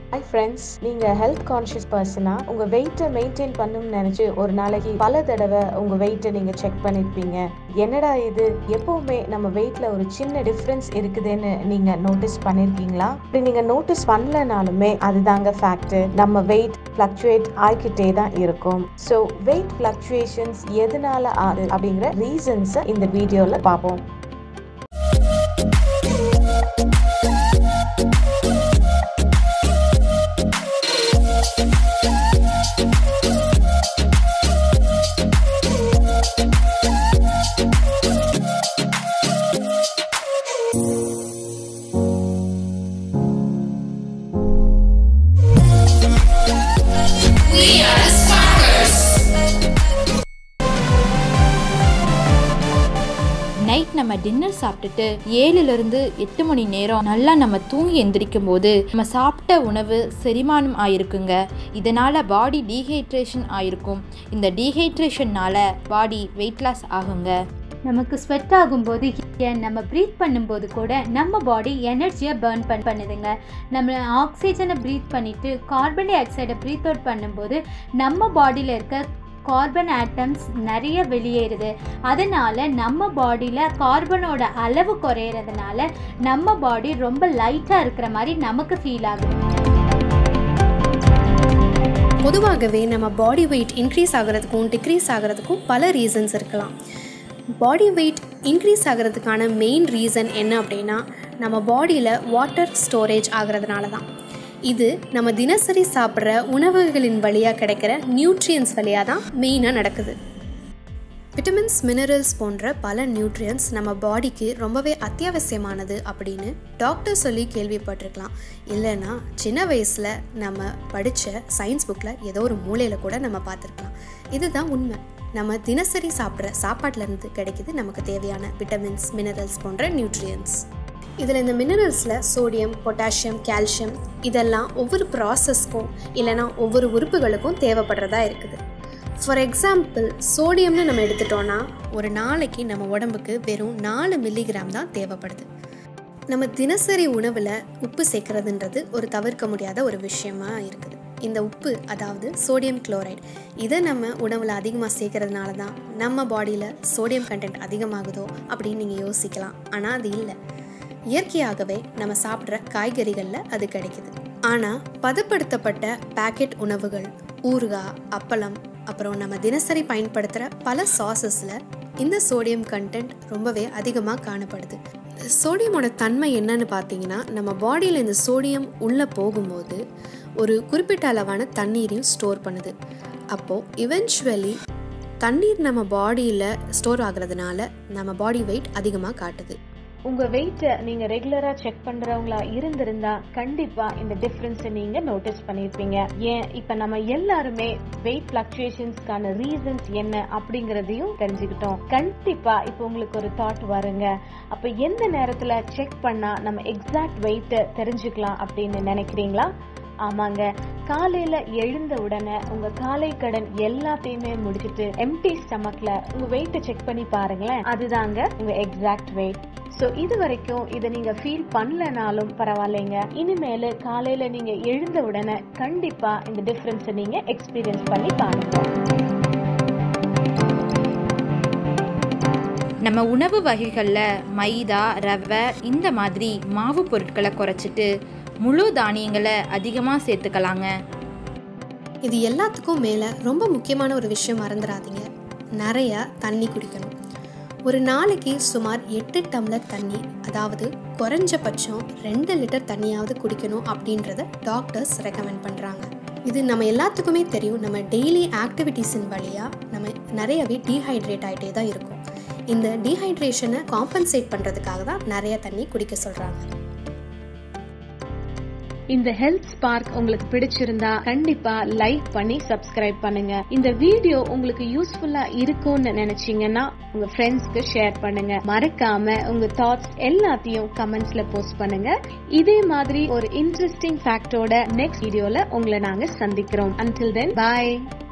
High friends நீங்க health conscious பர்சனா உங்க வெயிட்டை மெயின்டைன் பண்ணணும்னு நினைச்சு ஒரு நாளைக்கு பல தடவை உங்க வெயிட்டை நீங்க செக் பண்ணிருப்பீங்க என்னடா இது எப்பவுமே நம்ம வெயிட்ல ஒரு சின்ன டிஃபரன்ஸ் இருக்குதுன்னு நீங்க நோட்டீஸ் பண்ணிருக்கீங்களா இப்படி நீங்க நோட்டீஸ் பண்ணலனாலுமே அதுதாங்க ஃபேக்ட் நம்ம வெயிட் ஃபிளக்சுவேட் ஆகிக்கிட்டே தான் இருக்கும் ஸோ வெயிட் ஃபிளக்சுவேஷன்ஸ் எதனால ஆகுது அப்படிங்கிற ரீசன்ஸை இந்த வீடியோல பார்ப்போம் We are the Sparkers. Night நம்ம டின்னர் சாப்பிட்டுட்டு ஏழுலேருந்து எட்டு மணி நேரம் நல்லா நம்ம தூங்கி எந்திரிக்கும் போது நம்ம சாப்பிட்ட உணவு செரிமானம் ஆயிருக்குங்க இதனால் பாடி டீஹைட்ரேஷன் ஆயிருக்கும் இந்த டீஹைட்ரேஷன்னால பாடி வெயிட் லாஸ் ஆகுங்க நமக்கு ஸ்வெட் ஆகும்போது ஏன் நம்ம ப்ரீத் பண்ணும்போது கூட நம்ம பாடி எனர்ஜியை பேர்ன் பண் பண்ணுதுங்க நம்ம ஆக்சிஜனை ப்ரீத் பண்ணிவிட்டு கார்பன் டை ஆக்சைடை ப்ரீத் அவுட் பண்ணும்போது நம்ம பாடியில் இருக்க கார்பன் ஆட்டம்ஸ் நிறைய வெளியேறுது அதனால நம்ம பாடியில் கார்பனோட அளவு குறையிறதுனால நம்ம பாடி ரொம்ப லைட்டாக இருக்கிற மாதிரி நமக்கு ஃபீல் ஆகுது பொதுவாகவே நம்ம பாடி வெயிட் இன்க்ரீஸ் ஆகிறதுக்கும் டிக்ரீஸ் ஆகிறதுக்கும் பல ரீசன்ஸ் இருக்கலாம் பாடி வெயிட் இன்க்ரீஸ் ஆகிறதுக்கான மெயின் ரீசன் என்ன அப்படின்னா நம்ம பாடியில் வாட்டர் ஸ்டோரேஜ் ஆகிறதுனால தான் இது நம்ம தினசரி சாப்பிட்ற உணவுகளின் வழியாக கிடைக்கிற நியூட்ரியன்ஸ் வழியாக தான் மெயினாக நடக்குது விட்டமின்ஸ் மினரல்ஸ் போன்ற பல நியூட்ரியன்ஸ் நம்ம பாடிக்கு ரொம்பவே அத்தியாவசியமானது அப்படின்னு டாக்டர் சொல்லி கேள்விப்பட்டிருக்கலாம் இல்லைன்னா சின்ன வயசில் நம்ம படித்த சயின்ஸ் புக்கில் ஏதோ ஒரு மூலையில் கூட நம்ம பார்த்துருக்கலாம் இதுதான் உண்மை நம்ம தினசரி சாப்பிட்ற சாப்பாட்டிலேருந்து கிடைக்குது நமக்கு தேவையான விட்டமின்ஸ் மினரல்ஸ் போன்ற நியூட்ரியன்ஸ் இதில் இந்த மினரல்ஸில் சோடியம் பொட்டாசியம் கால்சியம் இதெல்லாம் ஒவ்வொரு ப்ராசஸ்க்கும் இல்லைன்னா ஒவ்வொரு உறுப்புகளுக்கும் தேவைப்படுறதா இருக்குது ஃபார் எக்ஸாம்பிள் சோடியம்னு நம்ம எடுத்துட்டோன்னா ஒரு நாளைக்கு நம்ம உடம்புக்கு வெறும் நாலு மில்லிகிராம் தான் தேவைப்படுது நம்ம தினசரி உணவில் உப்பு சேர்க்கறதுன்றது ஒரு தவிர்க்க முடியாத ஒரு விஷயமா இருக்குது இந்த உப்பு அதாவது சோடியம் குளோரைடு இதை நம்ம உணவில் அதிகமாக சேர்க்கறதுனால தான் நம்ம பாடியில் சோடியம் கண்டென்ட் அதிகமாகுதோ அப்படின்னு நீங்கள் யோசிக்கலாம் ஆனால் அது இல்லை இயற்கையாகவே நம்ம சாப்பிட்ற காய்கறிகளில் அது கிடைக்குது ஆனால் பதப்படுத்தப்பட்ட பேக்கெட் உணவுகள் ஊறுகாய் அப்பளம் அப்புறம் நம்ம தினசரி பயன்படுத்துகிற பல சாசஸில் இந்த சோடியம் கண்டென்ட் ரொம்பவே அதிகமாக காணப்படுது சோடியமோட தன்மை என்னன்னு பார்த்தீங்கன்னா நம்ம பாடியில் இந்த சோடியம் உள்ளே போகும்போது ஒரு குறிப்பிட்ட அளவான தண்ணீரையும் ஸ்டோர் பண்ணுது அப்போது இவென்ச்சுவலி தண்ணீர் நம்ம பாடியில் ஸ்டோர் ஆகுறதுனால நம்ம பாடி வெயிட் அதிகமாக காட்டுது உங்க வெயிட்டை நீங்க ரெகுலரா செக் பண்றவங்களா இருந்திருந்தா கண்டிப்பா இந்த டிஃபரன்ஸை நீங்க நோட்டீஸ் பண்ணிருப்பீங்க ஏன் இப்ப நம்ம எல்லாருமே வெயிட் பிளக்சுவேஷன்ஸ்க்கான ரீசன்ஸ் என்ன அப்படிங்கறதையும் தெரிஞ்சுக்கிட்டோம் கண்டிப்பா இப்ப உங்களுக்கு ஒரு தாட் வருங்க அப்ப எந்த நேரத்துல செக் பண்ணா நம்ம எக்ஸாக்ட் வெயிட்டை தெரிஞ்சுக்கலாம் அப்படின்னு நினைக்கிறீங்களா ஆமாங்க காலையில எழுந்த உடனே உங்க காலை கடன் எல்லாத்தையுமே முடிச்சிட்டு எம்டி ஸ்டமக்ல உங்க வெயிட்டை செக் பண்ணி பாருங்களேன் அதுதாங்க உங்க எக்ஸாக்ட் வெயிட் ஸோ இது வரைக்கும் இதை நீங்க ஃபீல் பண்ணலனாலும் பரவாயில்லைங்க இனிமேல் காலையில நீங்க எழுந்த உடனே கண்டிப்பா இந்த டிஃபரன்ஸை நீங்க எக்ஸ்பீரியன்ஸ் பண்ணி பாருங்க நம்ம உணவு வகைகளில் மைதா ரவை இந்த மாதிரி மாவு பொருட்களை குறைச்சிட்டு முழு தானியங்களை அதிகமாக சேர்த்துக்கலாங்க இது எல்லாத்துக்கும் மேலே ரொம்ப முக்கியமான ஒரு விஷயம் மறந்துடாதீங்க நிறைய தண்ணி குடிக்கணும் ஒரு நாளைக்கு சுமார் எட்டு டம்ளர் தண்ணி அதாவது குறைஞ்சபட்சம் ரெண்டு லிட்டர் தண்ணியாவது குடிக்கணும் அப்படின்றத டாக்டர்ஸ் ரெக்கமெண்ட் பண்ணுறாங்க இது நம்ம எல்லாத்துக்குமே தெரியும் நம்ம டெய்லி ஆக்டிவிட்டீஸின் வழியாக நம்ம நிறையவே டீஹைட்ரேட் ஆகிட்டே தான் இருக்கும் இந்த டீஹைட்ரேஷனை காம்பன்சேட் பண்ணுறதுக்காக தான் நிறைய தண்ணி குடிக்க சொல்கிறாங்க இந்த ஹெல்த் ஸ்பார்க் உங்களுக்கு பிடிச்சிருந்தா கண்டிப்பா லைக் பண்ணி சப்ஸ்கிரைப் பண்ணுங்க இந்த வீடியோ உங்களுக்கு யூஸ்ஃபுல்லா இருக்கும்னு நினைச்சீங்கன்னா உங்க ஃப்ரெண்ட்ஸ்க்கு ஷேர் பண்ணுங்க மறக்காம உங்க தாட்ஸ் எல்லாத்தையும் கமெண்ட்ஸ்ல போஸ்ட் பண்ணுங்க இதே மாதிரி ஒரு இன்ட்ரெஸ்டிங் ஃபேக்டோட நெக்ஸ்ட் வீடியோல உங்களை நாங்க சந்திக்கிறோம் அன்டில் தென் பாய்